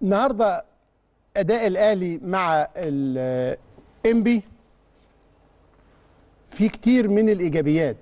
النهارده اداء الاهلي مع الانبي في كتير من الايجابيات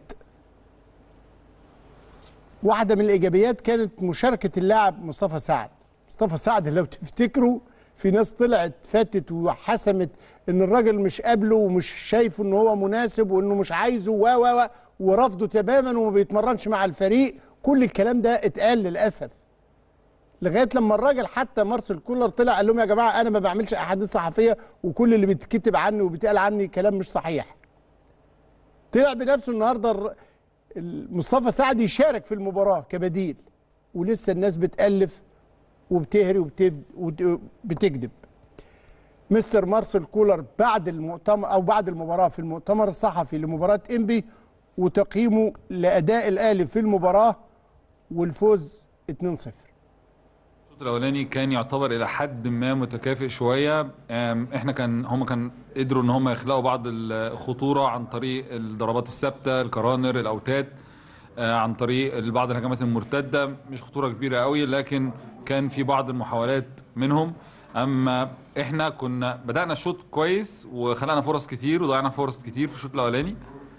واحده من الايجابيات كانت مشاركه اللاعب مصطفى سعد مصطفى سعد لو تفتكروا في ناس طلعت فاتت وحسمت ان الراجل مش قابله ومش شايفه ان هو مناسب وانه مش عايزه و و و ورفضه تماما وما بيتمرنش مع الفريق كل الكلام ده اتقال للاسف لغايه لما الراجل حتى مارسيل كولر طلع قال لهم يا جماعه انا ما بعملش احاديث صحفيه وكل اللي بيتكتب عني وبيتقال عني كلام مش صحيح. طلع بنفسه النهارده الر- مصطفى سعد يشارك في المباراه كبديل ولسه الناس بتالف وبتهري وبتب- وبتكذب. مستر مارسيل كولر بعد المؤتمر او بعد المباراه في المؤتمر الصحفي لمباراه انبي وتقييمه لاداء الاهلي في المباراه والفوز 2-0. الشوط الاولاني كان يعتبر الى حد ما متكافئ شويه أم، احنا كان هم كان قدروا ان هم يخلقوا بعض الخطوره عن طريق الضربات الثابته الكرانر الاوتاد آه، عن طريق بعض الهجمات المرتده مش خطوره كبيره قوي لكن كان في بعض المحاولات منهم اما احنا كنا بدانا الشوط كويس وخلقنا فرص كتير وضيعنا فرص كتير في الشوط الاولاني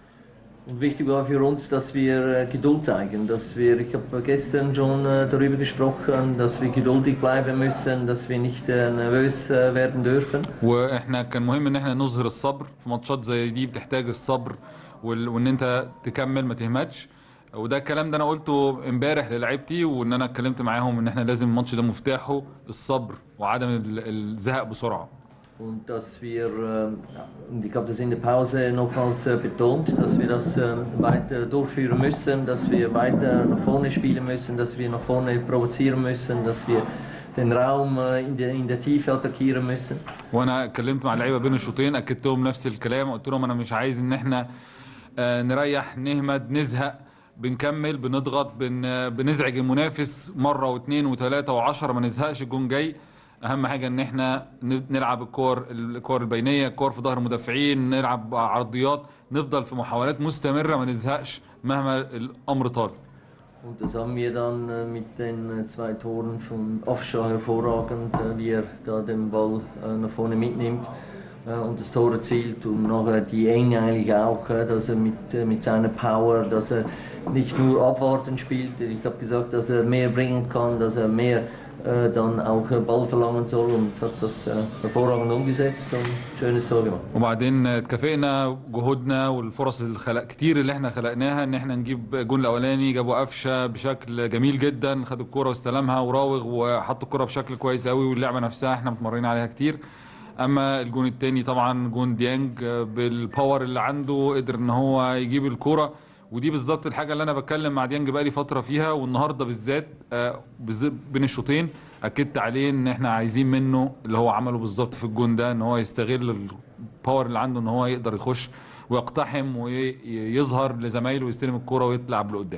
Und wichtig war für uns, dass wir äh, Geduld zeigen, dass wir, ich habe gestern schon äh, darüber gesprochen, dass wir geduldig bleiben müssen, dass wir nicht äh, nervös äh, werden dürfen. واحنا كان مهم ان احنا نظهر الصبر في ماتشات زي دي بتحتاج الصبر وال... وان انت تكمل ما تهمتش وده الكلام ده انا قلته امبارح للاعيبتي وان انا اتكلمت معاهم ان احنا لازم الماتش ده مفتاحه الصبر وعدم ال- الزهق بسرعه Und dass wir, äh, und ich habe das in der Pause nochmals äh, betont, dass wir das äh, weiter durchführen müssen, dass wir weiter nach vorne spielen müssen, dass wir nach vorne provozieren müssen, dass wir den Raum äh, in, der, in der Tiefe attackieren müssen. وانا اتكلمت مع اللعيبه بين الشوطين اكدت لهم نفس الكلام قلت لهم انا مش عايز ان احنا آه، نريح نهمد نزهق بنكمل بنضغط بن آه، بنزعج المنافس مره واثنين وثلاثه وعشرة ما نزهقش الجون جاي اهم حاجه ان احنا ن- نلعب الكور الكور البينيه الكور في ظهر المدافعين نلعب عرضيات نفضل في محاولات مستمره ما نزهقش مهما الامر طال Und das haben wir dann äh, mit den äh, zwei Toren von Afscha hervorragend, äh, wie er da den Ball äh, nach vorne mitnimmt äh, und das Tor erzielt. Und nachher die Enge eigentlich auch, äh, dass er mit, äh, mit seiner Power, dass er nicht nur abwarten spielt. Ich habe gesagt, dass er mehr bringen kann, dass er mehr äh, dann auch äh, Ball verlangen soll und hat das äh, hervorragend umgesetzt und schönes Tor gemacht. وبعدين اتكافئنا جهودنا والفرص الخلق كتير اللي احنا خلقناها ان احنا نجيب الجون الاولاني جابوا قفشه بشكل جميل جدا خد الكرة واستلمها وراوغ وحط الكرة بشكل كويس قوي واللعبه نفسها احنا متمرنين عليها كتير اما الجون التاني طبعا جون ديانج بالباور اللي عنده قدر ان هو يجيب الكرة ودي بالظبط الحاجه اللي انا بتكلم مع ديانج بقالي فتره فيها والنهارده بالذات آه، بالذات بين الشوطين اكدت عليه ان احنا عايزين منه اللي هو عمله بالظبط في الجون ده ان هو يستغل الباور اللي عنده ان هو يقدر يخش ويقتحم ويظهر لزمايله ويستلم الكرة ويطلع لقدام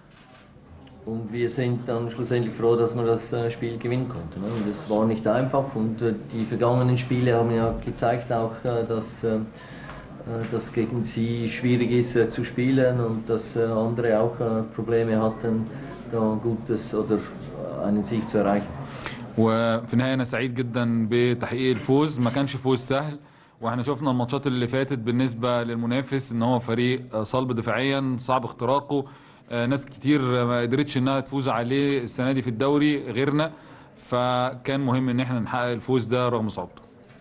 Und wir sind dann schlussendlich froh, dass wir das äh, Spiel gewinnen konnten. ne? Und es war nicht einfach und äh, die vergangenen Spiele haben ja gezeigt auch, äh, dass äh, äh, das gegen sie schwierig ist äh, zu spielen und dass äh, andere auch äh, Probleme hatten, da Gutes oder äh, einen Sieg zu erreichen. وفي النهايه انا سعيد جدا بتحقيق الفوز ما كانش فوز سهل واحنا شفنا الماتشات اللي فاتت بالنسبه للمنافس ان هو فريق آه، صلب دفاعيا صعب اختراقه آه، ناس كتير ما قدرتش انها تفوز عليه السنه دي في الدوري غيرنا فكان مهم ان احنا نحقق الفوز ده رغم صعوبته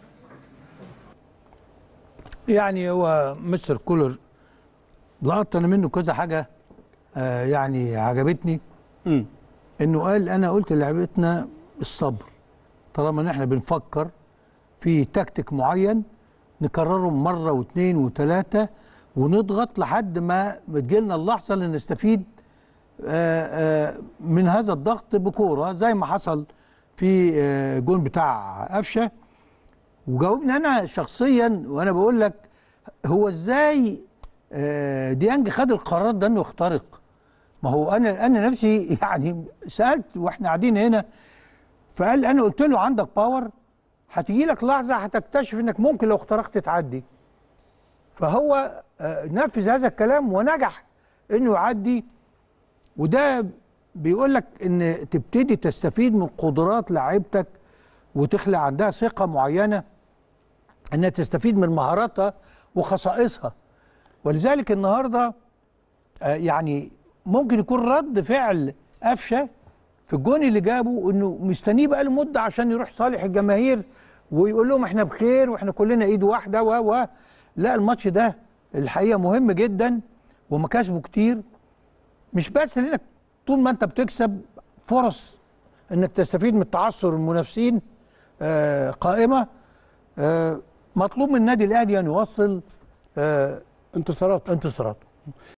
يعني هو مستر كولر لقطت انا منه كذا حاجه آه يعني عجبتني امم انه قال انا قلت لعبتنا الصبر طالما ان احنا بنفكر في تكتيك معين نكرره مره واثنين وثلاثه ونضغط لحد ما بتجيلنا اللحظه اللي نستفيد آه، آه، من هذا الضغط بكوره زي ما حصل في آه، جون بتاع قفشه وجاوبني انا شخصيا وانا بقول لك هو ازاي آه، ديانج خد القرار ده انه يخترق ما هو انا انا نفسي يعني سالت واحنا قاعدين هنا فقال انا قلت له عندك باور هتيجي لك لحظه هتكتشف انك ممكن لو اخترقت تعدي فهو آه، نفذ هذا الكلام ونجح انه يعدي وده بيقول لك ان تبتدي تستفيد من قدرات لعيبتك وتخلق عندها ثقه معينه انها تستفيد من مهاراتها وخصائصها ولذلك النهارده آه، يعني ممكن يكون رد فعل قفشه في الجون اللي جابه انه مستنيه بقى له مده عشان يروح صالح الجماهير ويقول لهم احنا بخير واحنا كلنا ايد واحده و و لا الماتش ده الحقيقه مهم جدا ومكاسبه كتير مش بس لانك طول ما انت بتكسب فرص انك تستفيد من تعثر المنافسين آه، قائمه آه، مطلوب من النادي الاهلي ان يوصل آه، انتصارات انتصارات